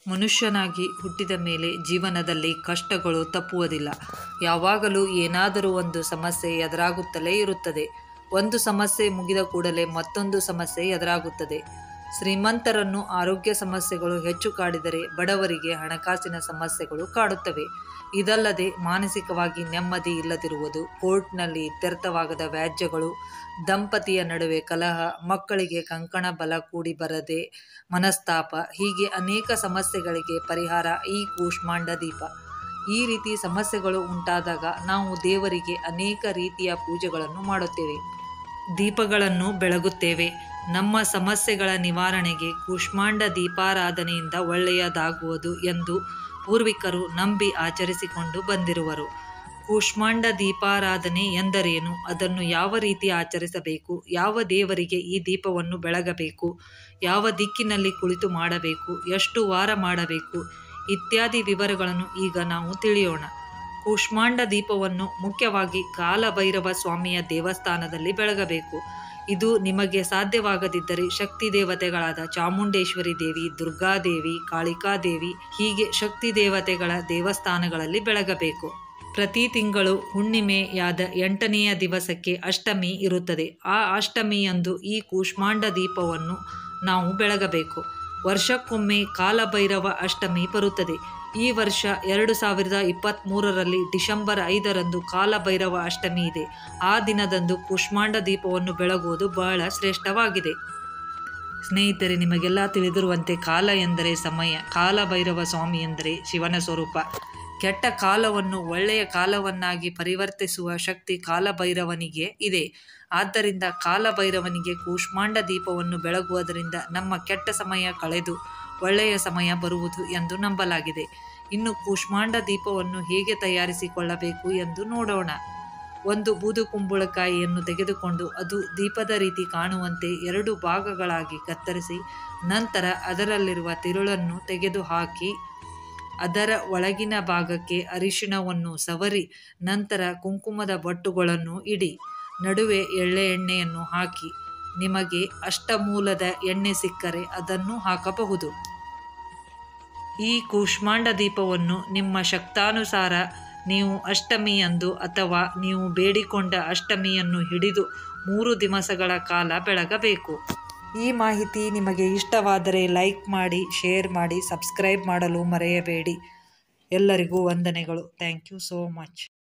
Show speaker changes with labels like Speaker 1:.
Speaker 1: ಮನುಷ್ಯನಾಗಿ ಹುಟ್ಟಿದ ಮೇಲೆ ಜೀವನದಲ್ಲಿ ಕಷ್ಟಗಳು ತಪ್ಪುವುದಿಲ್ಲ ಯಾವಾಗಲೂ ಏನಾದರೂ ಒಂದು ಸಮಸ್ಯೆ ಎದುರಾಗುತ್ತಲೇ ಇರುತ್ತದೆ ಒಂದು ಸಮಸ್ಯೆ ಮುಗಿದ ಕೂಡಲೇ ಮತ್ತೊಂದು ಸಮಸ್ಯೆ ಎದುರಾಗುತ್ತದೆ ಶ್ರೀಮಂತರನ್ನು ಆರೋಗ್ಯ ಸಮಸ್ಯೆಗಳು ಹೆಚ್ಚು ಕಾಡಿದರೆ ಬಡವರಿಗೆ ಹಣಕಾಸಿನ ಸಮಸ್ಯೆಗಳು ಕಾಡುತ್ತವೆ ಇದಲ್ಲದೆ ಮಾನಸಿಕವಾಗಿ ನೆಮ್ಮದಿ ಇಲ್ಲದಿರುವುದು ಕೋರ್ಟ್ನಲ್ಲಿ ಇತ್ಯರ್ಥವಾಗದ ವ್ಯಾಜ್ಯಗಳು ದಂಪತಿಯ ನಡುವೆ ಕಲಹ ಮಕ್ಕಳಿಗೆ ಕಂಕಣ ಬಲ ಕೂಡಿ ಬರದೆ ಮನಸ್ತಾಪ ಹೀಗೆ ಅನೇಕ ಸಮಸ್ಯೆಗಳಿಗೆ ಪರಿಹಾರ ಈ ಕೂಷ್ಮಾಂಡ ದೀಪ ಈ ರೀತಿ ಸಮಸ್ಯೆಗಳು ಉಂಟಾದಾಗ ನಾವು ದೇವರಿಗೆ ಅನೇಕ ರೀತಿಯ ಪೂಜೆಗಳನ್ನು ಮಾಡುತ್ತೇವೆ ದೀಪಗಳನ್ನು ಬೆಳಗುತ್ತೇವೆ ನಮ್ಮ ಸಮಸ್ಯೆಗಳ ನಿವಾರಣೆಗೆ ಕೂಷ್ಮಾಂಡ ದೀಪಾರಾಧನೆಯಿಂದ ಒಳ್ಳೆಯದಾಗುವುದು ಎಂದು ಪೂರ್ವಿಕರು ನಂಬಿ ಆಚರಿಸಿಕೊಂಡು ಬಂದಿರುವರು ಕೂಷ್ಮಾಂಡ ದೀಪಾರಾಧನೆ ಎಂದರೇನು ಅದನ್ನು ಯಾವ ರೀತಿ ಆಚರಿಸಬೇಕು ಯಾವ ದೇವರಿಗೆ ಈ ದೀಪವನ್ನು ಬೆಳಗಬೇಕು ಯಾವ ದಿಕ್ಕಿನಲ್ಲಿ ಕುಳಿತು ಮಾಡಬೇಕು ಎಷ್ಟು ವಾರ ಮಾಡಬೇಕು ಇತ್ಯಾದಿ ವಿವರಗಳನ್ನು ಈಗ ನಾವು ತಿಳಿಯೋಣ ಕೂಷ್ಮಾಂಡ ದೀಪವನ್ನು ಮುಖ್ಯವಾಗಿ ಕಾಲಭೈರವ ಸ್ವಾಮಿಯ ದೇವಸ್ಥಾನದಲ್ಲಿ ಬೆಳಗಬೇಕು ಇದು ನಿಮಗೆ ಸಾಧ್ಯವಾಗದಿದ್ದರೆ ಶಕ್ತಿ ದೇವತೆಗಳಾದ ಚಾಮುಂಡೇಶ್ವರಿ ದೇವಿ ದುರ್ಗಾದೇವಿ ಕಾಳಿಕಾದೇವಿ ಹೀಗೆ ಶಕ್ತಿ ದೇವತೆಗಳ ದೇವಸ್ಥಾನಗಳಲ್ಲಿ ಬೆಳಗಬೇಕು ಪ್ರತಿ ತಿಂಗಳು ಹುಣ್ಣಿಮೆಯಾದ ಎಂಟನೆಯ ದಿವಸಕ್ಕೆ ಅಷ್ಟಮಿ ಇರುತ್ತದೆ ಆ ಅಷ್ಟಮಿಯಂದು ಈ ಕೂಷ್ಮಾಂಡ ದೀಪವನ್ನು ನಾವು ಬೆಳಗಬೇಕು ವರ್ಷಕ್ಕೊಮ್ಮೆ ಕಾಲಭೈರವ ಅಷ್ಟಮಿ ಬರುತ್ತದೆ ಈ ವರ್ಷ ಎರಡು ಸಾವಿರದ ಇಪ್ಪತ್ತ್ಮೂರರಲ್ಲಿ ಡಿಸೆಂಬರ್ ಐದರಂದು ಕಾಲಭೈರವ ಅಷ್ಟಮಿ ಇದೆ ಆ ದಿನದಂದು ಕೂಷ್ಮಾಂಡ ದೀಪವನ್ನು ಬೆಳಗುವುದು ಬಹಳ ಶ್ರೇಷ್ಠವಾಗಿದೆ ಸ್ನೇಹಿತರೆ ನಿಮಗೆಲ್ಲ ತಿಳಿದಿರುವಂತೆ ಕಾಲ ಎಂದರೆ ಸಮಯ ಕಾಲಭೈರವ ಸ್ವಾಮಿ ಎಂದರೆ ಶಿವನ ಸ್ವರೂಪ ಕೆಟ್ಟ ಕಾಲವನ್ನು ಒಳ್ಳೆಯ ಕಾಲವನ್ನಾಗಿ ಪರಿವರ್ತಿಸುವ ಶಕ್ತಿ ಕಾಲಭೈರವನಿಗೆ ಇದೆ ಆದ್ದರಿಂದ ಕಾಲಭೈರವನಿಗೆ ಕೂಷ್ಮಾಂಡ ದೀಪವನ್ನು ಬೆಳಗುವುದರಿಂದ ನಮ್ಮ ಕೆಟ್ಟ ಸಮಯ ಕಳೆದು ಒಳ್ಳೆಯ ಸಮಯ ಬರುವುದು ಎಂದು ನಂಬಲಾಗಿದೆ ಇನ್ನು ಕೂಷ್ಮಾಂಡ ದೀಪವನ್ನು ಹೇಗೆ ತಯಾರಿಸಿಕೊಳ್ಳಬೇಕು ಎಂದು ನೋಡೋಣ ಒಂದು ಬೂದು ಕುಂಬಳಕಾಯಿಯನ್ನು ತೆಗೆದುಕೊಂಡು ಅದು ದೀಪದ ರೀತಿ ಕಾಣುವಂತೆ ಎರಡು ಭಾಗಗಳಾಗಿ ಕತ್ತರಿಸಿ ನಂತರ ಅದರಲ್ಲಿರುವ ತಿರುಳನ್ನು ತೆಗೆದುಹಾಕಿ ಅದರ ಒಳಗಿನ ಭಾಗಕ್ಕೆ ಅರಿಶಿಣವನ್ನು ಸವರಿ ನಂತರ ಕುಂಕುಮದ ಬೊಟ್ಟುಗಳನ್ನು ಇಡಿ ನಡುವೆ ಎಳ್ಳೆ ಎಣ್ಣೆಯನ್ನು ಹಾಕಿ ನಿಮಗೆ ಅಷ್ಟಮೂಲದ ಎಣ್ಣೆ ಸಿಕ್ಕರೆ ಅದನ್ನು ಹಾಕಬಹುದು ಈ ಕೂಷ್ಮಾಂಡ ದೀಪವನ್ನು ನಿಮ್ಮ ಶಕ್ತಾನುಸಾರ ನೀವು ಅಷ್ಟಮಿಯಂದು ಅಥವಾ ನೀವು ಬೇಡಿಕೊಂಡ ಅಷ್ಟಮಿಯನ್ನು ಹಿಡಿದು ಮೂರು ದಿವಸಗಳ ಕಾಲ ಬೆಳಗಬೇಕು ಈ ಮಾಹಿತಿ ನಿಮಗೆ ಇಷ್ಟವಾದರೆ ಲೈಕ್ ಮಾಡಿ ಶೇರ್ ಮಾಡಿ ಸಬ್ಸ್ಕ್ರೈಬ್ ಮಾಡಲು ಮರೆಯಬೇಡಿ ಎಲ್ಲರಿಗೂ ವಂದನೆಗಳು ಥ್ಯಾಂಕ್ ಯು ಸೋ ಮಚ್